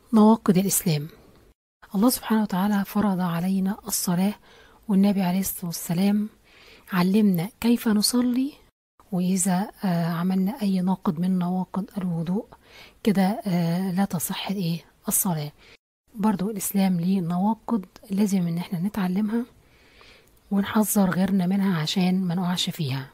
نواقض الإسلام الله سبحانه وتعالى فرض علينا الصلاة والنبي عليه الصلاة والسلام علمنا كيف نصلي وإذا آه، عملنا أي ناقض من نواقض الوضوء كده آه، لا تصح إيه الصلاة برضو الإسلام ليه نواقض لازم إن احنا نتعلمها ونحذر غيرنا منها عشان ما نقعش فيها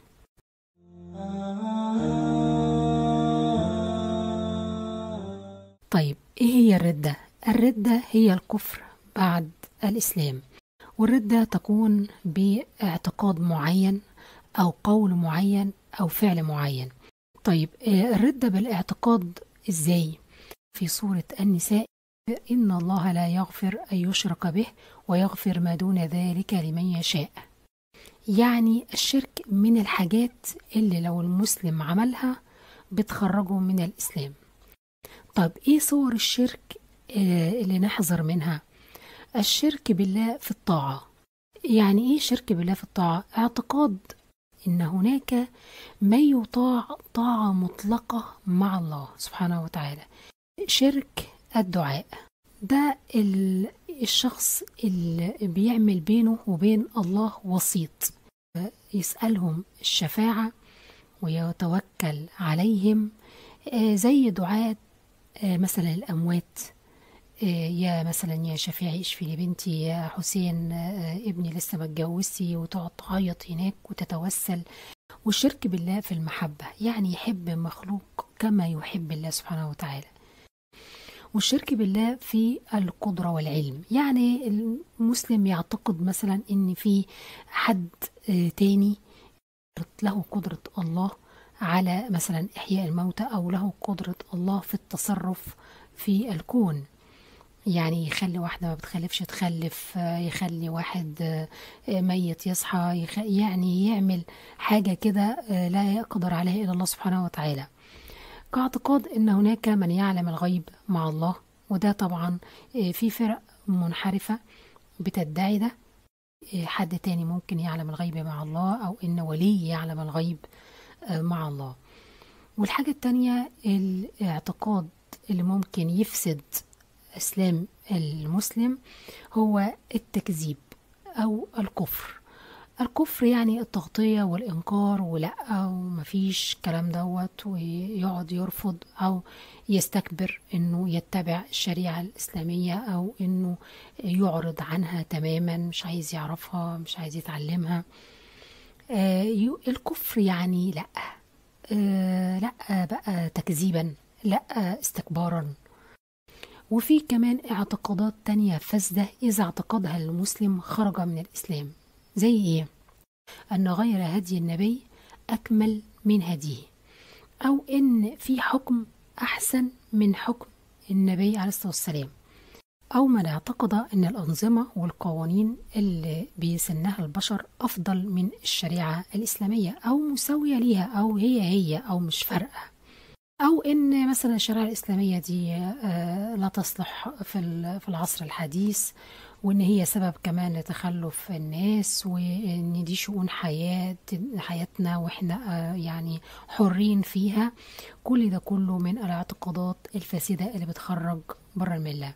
طيب ايه هي الردة؟ الردة هي الكفر بعد الإسلام والردة تكون باعتقاد معين أو قول معين أو فعل معين طيب آه، الردة بالاعتقاد إزاي؟ في سورة النساء إن الله لا يغفر أن يشرك به ويغفر ما دون ذلك لمن يشاء يعني الشرك من الحاجات اللي لو المسلم عملها بتخرجه من الإسلام طب إيه صور الشرك آه، اللي نحذر منها الشرك بالله في الطاعة يعني إيه شرك بالله في الطاعة اعتقاد إن هناك ما يطاع طاعة مطلقة مع الله سبحانه وتعالى شرك الدعاء ده ال- الشخص اللي بيعمل بينه وبين الله وسيط يسألهم الشفاعة ويتوكل عليهم آه، زي دعاء آه، مثلا الأموات آه، يا مثلا يا شفيع اشفي لي بنتي يا حسين آه، ابني لسه ما اتجوزتي وتقعد تعيط هناك وتتوسل والشرك بالله في المحبة يعني يحب مخلوق كما يحب الله سبحانه وتعالى والشرك بالله في القدرة والعلم يعني المسلم يعتقد مثلا ان في حد آه، تاني له قدرة الله على مثلا إحياء الموتى أو له قدرة الله في التصرف في الكون يعني يخلي واحدة ما بتخلفش تخلف آه، يخلي واحد آه، آه، ميت يصحى يخ... يعني يعمل حاجة كده آه، لا يقدر عليها إلا الله سبحانه وتعالى كاعتقاد ان هناك من يعلم الغيب مع الله وده طبعا آه، في فرق منحرفة بتدعي ده آه، حد تاني ممكن يعلم الغيب مع الله او ان ولي يعلم الغيب آه، مع الله والحاجة التانية الاعتقاد اللي ممكن يفسد اسلام المسلم هو التكذيب او الكفر الكفر يعني التغطية والإنكار ولأ ومفيش كلام دوت ويقعد يرفض أو يستكبر إنه يتبع الشريعة الإسلامية أو إنه يعرض عنها تماما مش عايز يعرفها مش عايز يتعلمها آه، يو- الكفر يعني لأ آه، لأ بقى تكذيبا لأ استكبارا وفي كمان اعتقادات تانية فاسدة إذا اعتقدها المسلم خرج من الإسلام زي إيه؟ أن غير هدي النبي أكمل من هديه أو إن في حكم أحسن من حكم النبي عليه الصلاة والسلام أو من اعتقد أن الأنظمة والقوانين اللي بيسنها البشر أفضل من الشريعة الإسلامية أو مساوية ليها أو هي هي أو مش فارقة أو إن مثلا الشريعة الإسلامية دي آه، لا تصلح في ال- في العصر الحديث وإن هي سبب كمان لتخلف الناس وإن دي شؤون حياة حياتنا وإحنا آه، يعني حرين فيها كل ده كله من الاعتقادات الفاسدة اللي بتخرج بره الملة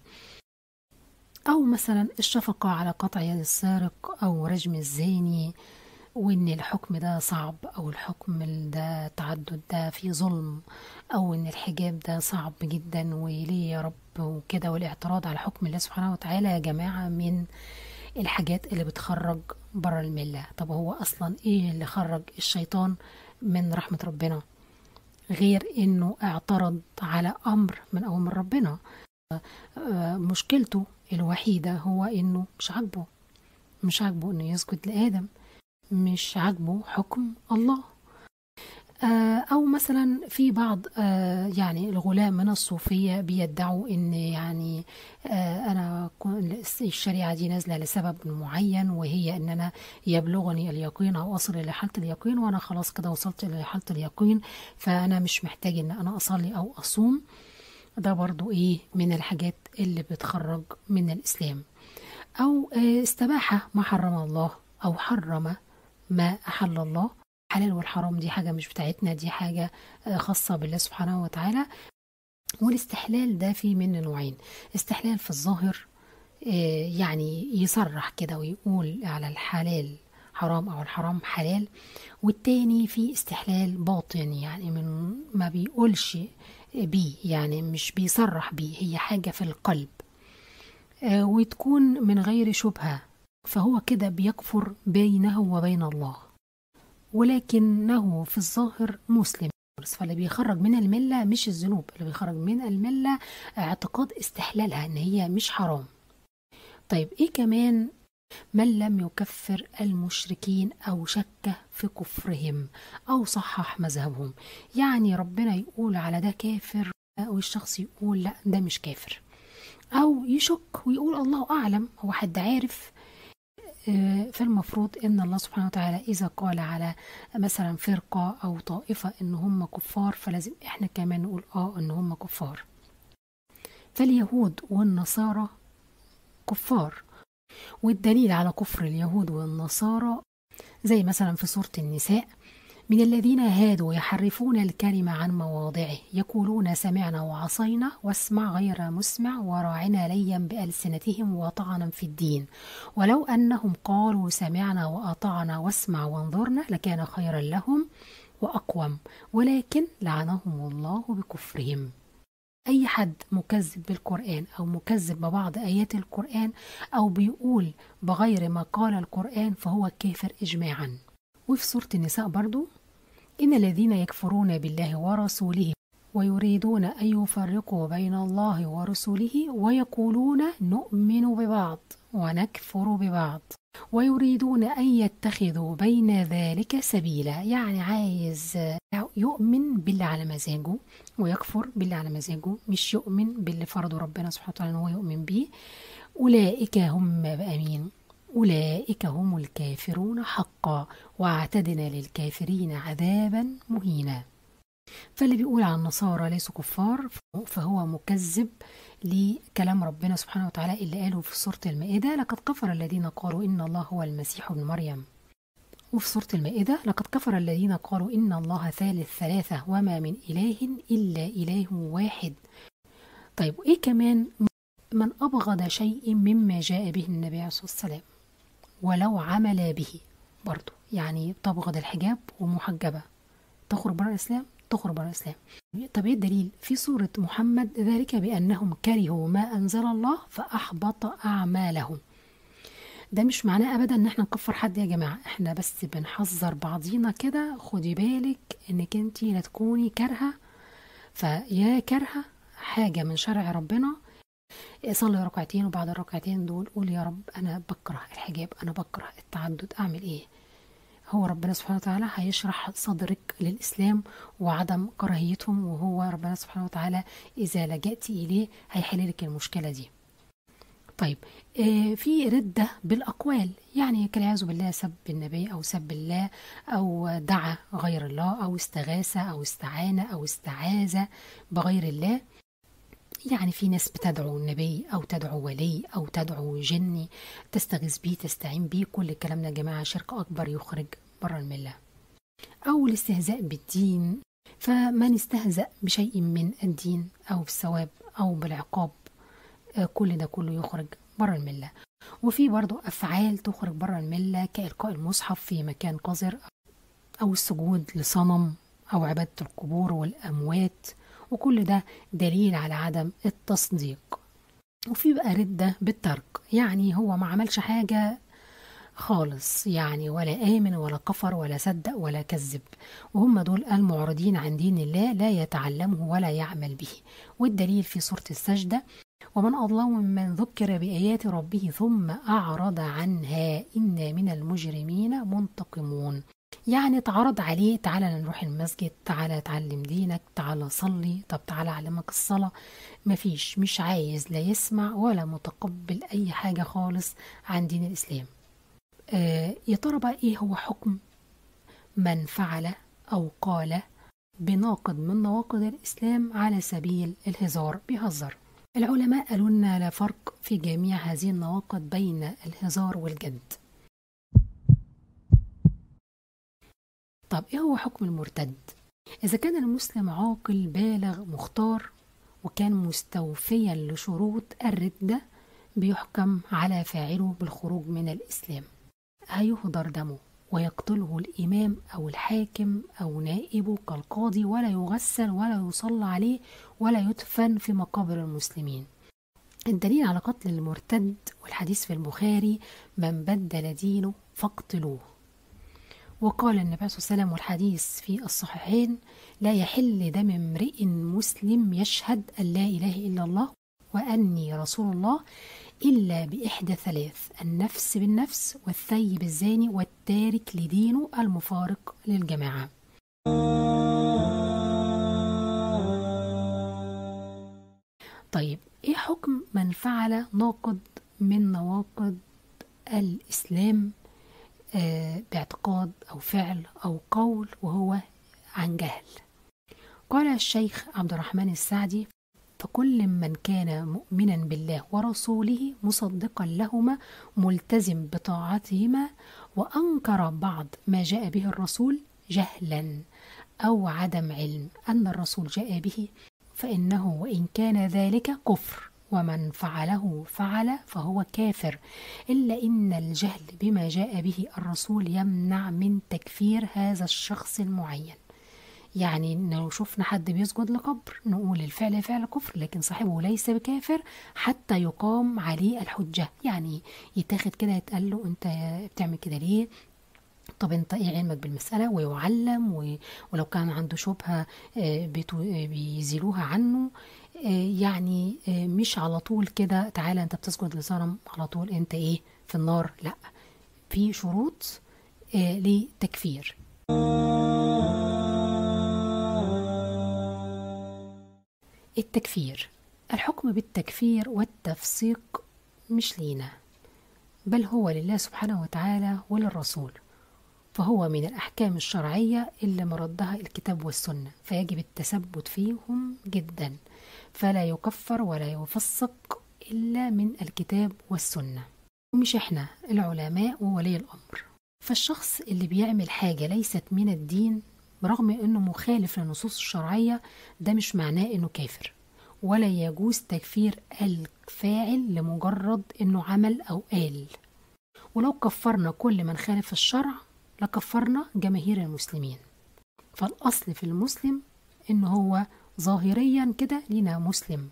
أو مثلا الشفقة على قطع يد السارق أو رجم الزاني وإن الحكم ده صعب أو الحكم ده تعدد ده فيه ظلم أو إن الحجاب ده صعب جدا وليه يا رب وكده والاعتراض على حكم الله سبحانه وتعالى يا جماعة من الحاجات اللي بتخرج بره الملة طب هو أصلا إيه اللي خرج الشيطان من رحمة ربنا غير إنه اعترض على أمر من أوامر ربنا آه، مشكلته الوحيدة هو إنه مش عاجبه مش عاجبه إنه يسجد لآدم مش عاجبه حكم الله آه، أو مثلا في بعض آه، يعني الغلاة من الصوفية بيدعوا إن يعني آه، أنا كن- الشريعة دي نازلة لسبب معين وهي إن أنا يبلغني اليقين أو أصل إلى حالة اليقين وأنا خلاص كده وصلت إلى حالة اليقين فأنا مش محتاج إن أنا أصلي أو أصوم ده برضو إيه من الحاجات اللي بتخرج من الإسلام أو آه، استباحة ما حرم الله أو حرم ما أحل الله حلال والحرام دي حاجة مش بتاعتنا دي حاجة آه، خاصة بالله سبحانه وتعالى والاستحلال ده فيه منه نوعين استحلال في الظاهر آه، يعني يصرح كده ويقول على الحلال حرام او الحرام حلال والتاني في استحلال باطن يعني من ما بيقولش بيه يعني مش بيصرح بيه هي حاجة في القلب آه، وتكون من غير شبهة فهو كده بيكفر بينه وبين الله ولكنه في الظاهر مسلم فاللي بيخرج من الملة مش الذنوب اللي بيخرج من الملة اعتقاد استحلالها ان هي مش حرام طيب ايه كمان من لم يكفر المشركين او شك في كفرهم او صحح مذهبهم يعني ربنا يقول على ده كافر والشخص يقول لا ده مش كافر او يشك ويقول الله اعلم هو حد عارف آه، فالمفروض ان الله سبحانه وتعالى اذا قال على مثلا فرقه او طائفه ان هم كفار فلازم احنا كمان نقول اه ان هم كفار فاليهود والنصارى كفار والدليل على كفر اليهود والنصارى زي مثلا في سورة النساء من الذين هادوا يحرفون الكلمة عن مواضعه يقولون سمعنا وعصينا واسمع غير مسمع وراعنا ليا بألسنتهم وطعنا في الدين ولو أنهم قالوا سمعنا وأطعنا واسمع وانظرنا لكان خيرا لهم وأقوم ولكن لعنهم الله بكفرهم أي حد مكذب بالقرآن أو مكذب ببعض آيات القرآن أو بيقول بغير ما قال القرآن فهو كافر إجماعا وفي سورة النساء برضو إن الذين يكفرون بالله ورسوله ويريدون أن يفرقوا بين الله ورسوله ويقولون نؤمن ببعض ونكفر ببعض ويريدون أن يتخذوا بين ذلك سبيلا يعني عايز يؤمن باللي على مزاجه ويكفر باللي على مزاجه مش يؤمن باللي فرضه ربنا سبحانه وتعالى ان هو يؤمن به أولئك هم بأمين أولئك هم الكافرون حقا واعتدنا للكافرين عذابا مهينا فاللي بيقول عن النصارى ليسوا كفار فهو مكذب لكلام ربنا سبحانه وتعالى اللي قاله في سورة المائدة لقد كفر الذين قالوا إن الله هو المسيح ابن مريم وفي سورة المائدة لقد كفر الذين قالوا إن الله ثالث ثلاثة وما من إله إلا إله واحد طيب إيه كمان من أبغض شيء مما جاء به النبي عليه الصلاة والسلام ولو عمل به برضو يعني تبغض الحجاب ومحجبة تخرج بره الإسلام تخرج بره الإسلام طب إيه الدليل في سورة محمد ذلك بأنهم كرهوا ما أنزل الله فأحبط أعمالهم ده مش معناه ابدا ان احنا نكفر حد يا جماعه احنا بس بنحذر بعضينا كده خدي بالك انك انت لا تكوني كارهه فيا كارهه حاجه من شرع ربنا صلي ركعتين وبعد الركعتين دول قول يا رب انا بكره الحجاب انا بكره التعدد اعمل ايه هو ربنا سبحانه وتعالى هيشرح صدرك للإسلام وعدم كراهيتهم وهو ربنا سبحانه وتعالى إذا لجأت إليه هيحل لك المشكلة دي طيب آه في ردة بالأقوال يعني كالعياذ بالله سب النبي أو سب الله أو دعا غير الله أو استغاثة أو استعانة أو استعاذة بغير الله يعني في ناس بتدعو النبي أو تدعو ولي أو تدعو جني تستغيث بيه تستعين بيه كل الكلام ده يا جماعة شرك أكبر يخرج بره الملة أو الاستهزاء بالدين فمن استهزأ بشيء من الدين أو بالثواب أو بالعقاب كل ده كله يخرج بره الملة وفي برضو أفعال تخرج بره الملة كإلقاء المصحف في مكان قذر أو السجود لصنم أو عبادة القبور والأموات وكل ده دليل على عدم التصديق وفي بقى ردة بالترك يعني هو ما عملش حاجة خالص يعني ولا آمن ولا كفر ولا صدق ولا كذب وهم دول المعرضين عن دين الله لا يتعلمه ولا يعمل به والدليل في سورة السجدة ومن أظلم ممن ذكر بآيات ربه ثم أعرض عنها إنا من المجرمين منتقمون يعني اتعرض عليه تعالى نروح المسجد تعالى اتعلم دينك تعالى صلي طب تعالى اعلمك الصلاة مفيش مش عايز لا يسمع ولا متقبل اي حاجة خالص عن دين الاسلام آه يا ترى بقى ايه هو حكم من فعل او قال بناقض من نواقض الاسلام على سبيل الهزار بيهزر العلماء قالوا لنا لا فرق في جميع هذه النواقض بين الهزار والجد طب ايه هو حكم المرتد اذا كان المسلم عاقل بالغ مختار وكان مستوفيا لشروط الردة بيحكم على فاعله بالخروج من الإسلام هيهدر دمه ويقتله الإمام أو الحاكم أو نائبه كالقاضي ولا يغسل ولا يصلى عليه ولا يدفن في مقابر المسلمين الدليل على قتل المرتد والحديث في البخاري من بدل دينه فاقتلوه وقال النبي صلى الله عليه وسلم والحديث في الصحيحين لا يحل دم امرئ مسلم يشهد أن لا إله إلا الله وأني رسول الله إلا بإحدى ثلاث النفس بالنفس والثيب الزاني والتارك لدينه المفارق للجماعة طيب إيه حكم من فعل ناقض من نواقض الإسلام آه باعتقاد أو فعل أو قول وهو عن جهل قال الشيخ عبد الرحمن السعدي فكل من كان مؤمنا بالله ورسوله مصدقا لهما ملتزم بطاعتهما وانكر بعض ما جاء به الرسول جهلا او عدم علم ان الرسول جاء به فانه وان كان ذلك كفر ومن فعله فعل فهو كافر الا ان الجهل بما جاء به الرسول يمنع من تكفير هذا الشخص المعين يعني لو شفنا حد بيسجد لقبر نقول الفعل فعل كفر لكن صاحبه ليس بكافر حتى يقام عليه الحجة يعني يتاخد كده يتقال له انت بتعمل كده ليه طب انت ايه علمك بالمسألة ويعلم ولو كان عنده شبهة بيزيلوها عنه يعني مش على طول كده تعالى انت بتسجد لصنم على طول انت ايه في النار لا في شروط لتكفير التكفير الحكم بالتكفير والتفسيق مش لينا بل هو لله سبحانه وتعالى وللرسول فهو من الأحكام الشرعية اللي مردها الكتاب والسنة فيجب التثبت فيهم جدا فلا يكفر ولا يفسق إلا من الكتاب والسنة ومش إحنا العلماء وولي الأمر فالشخص اللي بيعمل حاجة ليست من الدين برغم انه مخالف للنصوص الشرعيه ده مش معناه انه كافر ولا يجوز تكفير الفاعل لمجرد انه عمل او قال ولو كفرنا كل من خالف الشرع لكفرنا جماهير المسلمين فالاصل في المسلم ان هو ظاهريا كده لنا مسلم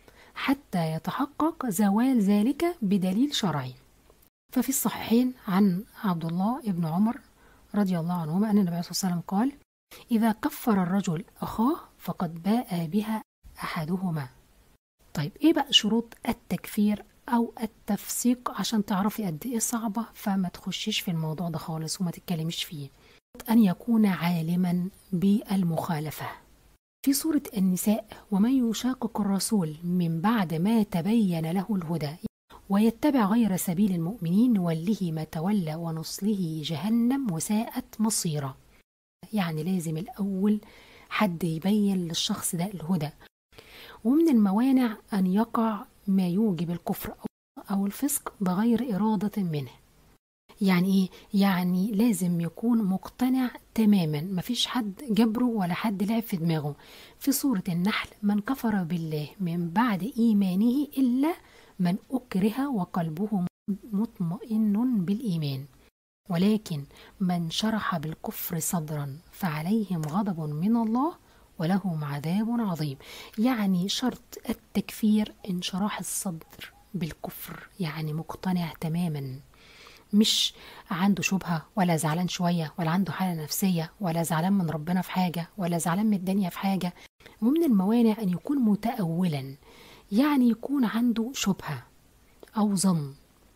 حتى يتحقق زوال ذلك بدليل شرعي ففي الصحيحين عن عبد الله بن عمر رضي الله عنهما أن النبي صلى الله عليه وسلم قال إذا كفر الرجل أخاه فقد باء بها أحدهما طيب إيه بقى شروط التكفير أو التفسيق عشان تعرفي قد إيه صعبة فما تخشيش في الموضوع ده خالص وما تتكلميش فيه أن يكون عالما بالمخالفة في سورة النساء ومن يشاقق الرسول من بعد ما تبين له الهدى ويتبع غير سبيل المؤمنين نوله ما تولى ونصله جهنم وساءت مصيرا يعني لازم الأول حد يبين للشخص ده الهدى ومن الموانع أن يقع ما يوجب الكفر أو الفسق بغير إرادة منه يعني إيه؟ يعني لازم يكون مقتنع تماما مفيش حد جبره ولا حد لعب في دماغه في سورة النحل من كفر بالله من بعد إيمانه إلا من أكره وقلبه مطمئن بالإيمان ولكن من شرح بالكفر صدرا فعليهم غضب من الله ولهم عذاب عظيم يعني شرط التكفير انشراح الصدر بالكفر يعني مقتنع تماما مش عنده شبهة ولا زعلان شوية ولا عنده حالة نفسية ولا زعلان من ربنا في حاجة ولا زعلان من الدنيا في حاجة ومن الموانع أن يكون متأولا يعني يكون عنده شبهة أو ظن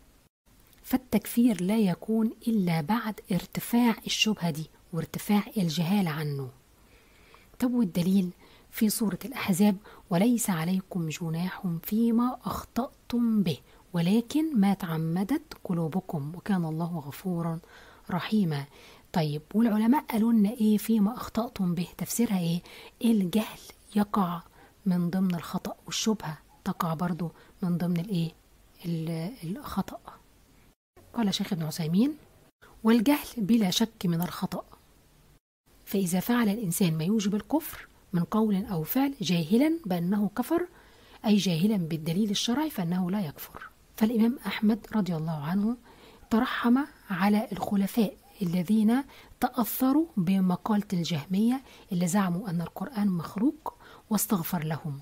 فالتكفير لا يكون إلا بعد ارتفاع الشبهة دي وارتفاع الجهالة عنه طب والدليل في سورة الأحزاب وليس عليكم جناح فيما أخطأتم به ولكن ما تعمدت قلوبكم وكان الله غفورا رحيما طيب والعلماء قالوا لنا ايه فيما اخطأتم به تفسيرها ايه الجهل يقع من ضمن الخطأ والشبهة تقع برضو من ضمن الايه الخطأ قال شيخ ابن عثيمين والجهل بلا شك من الخطأ فإذا فعل الإنسان ما يوجب الكفر من قول أو فعل جاهلا بأنه كفر أي جاهلا بالدليل الشرعي فإنه لا يكفر فالإمام أحمد رضي الله عنه ترحم على الخلفاء الذين تأثروا بمقالة الجهمية اللي زعموا أن القرآن مخلوق واستغفر لهم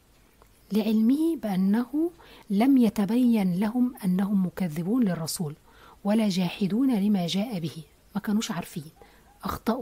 لعلمه بأنه لم يتبين لهم أنهم مكذبون للرسول ولا جاحدون لما جاء به ما كانوش عارفين أخطأوا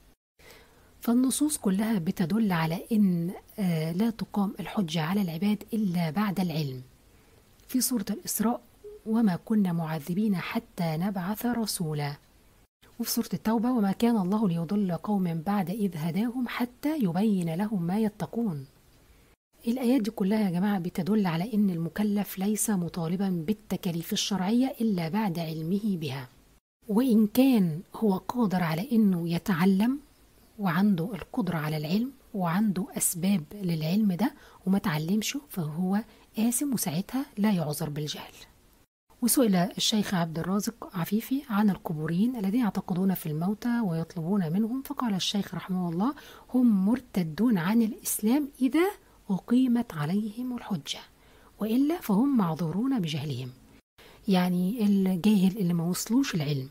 فالنصوص كلها بتدل على أن لا تقام الحجة على العباد إلا بعد العلم في سورة الإسراء وما كنا معذبين حتى نبعث رسولا وفي سورة التوبة وما كان الله ليضل قوم بعد إذ هداهم حتى يبين لهم ما يتقون الآيات دي كلها يا جماعة بتدل على أن المكلف ليس مطالبا بالتكاليف الشرعية إلا بعد علمه بها وإن كان هو قادر على أنه يتعلم وعنده القدرة على العلم وعنده أسباب للعلم ده وما تعلمش فهو آثم وساعتها لا يعذر بالجهل وسئل الشيخ عبد الرازق عفيفي عن القبوريين الذين يعتقدون في الموتى ويطلبون منهم فقال الشيخ رحمه الله هم مرتدون عن الإسلام إذا أقيمت عليهم الحجة وإلا فهم معذورون بجهلهم يعني الجاهل اللي ما وصلوش العلم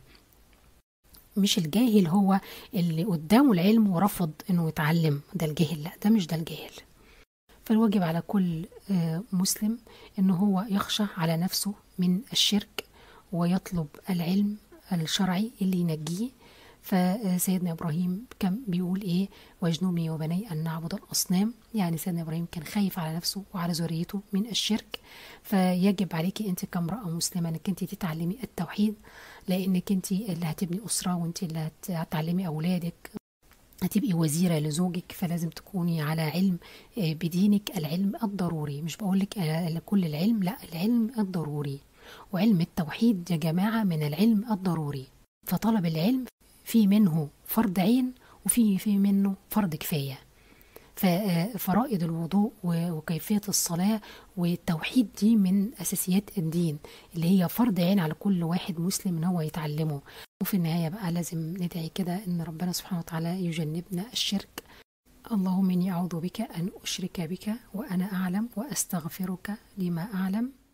مش الجاهل هو اللي قدامه العلم ورفض انه يتعلم ده الجاهل لا ده مش ده الجاهل فالواجب على كل مسلم انه هو يخشى على نفسه من الشرك ويطلب العلم الشرعي اللي ينجيه فسيدنا ابراهيم كان بيقول ايه واجنبني وبني ان نعبد الاصنام يعني سيدنا ابراهيم كان خايف على نفسه وعلى ذريته من الشرك فيجب عليكي انت كامراه مسلمه انك انت تتعلمي التوحيد لانك انت اللي هتبني اسره وانت اللي هتعلمي اولادك هتبقي وزيرة لزوجك فلازم تكوني على علم بدينك العلم الضروري مش بقولك كل العلم لا العلم الضروري وعلم التوحيد يا جماعة من العلم الضروري فطلب العلم في منه فرض عين وفي في منه فرض كفاية فرائد الوضوء وكيفية الصلاة والتوحيد دي من أساسيات الدين اللي هي فرض عين على كل واحد مسلم إن هو يتعلمه وفي النهاية بقى لازم ندعي كده إن ربنا سبحانه وتعالى يجنبنا الشرك اللهم إني أعوذ بك أن أشرك بك وأنا أعلم وأستغفرك لما أعلم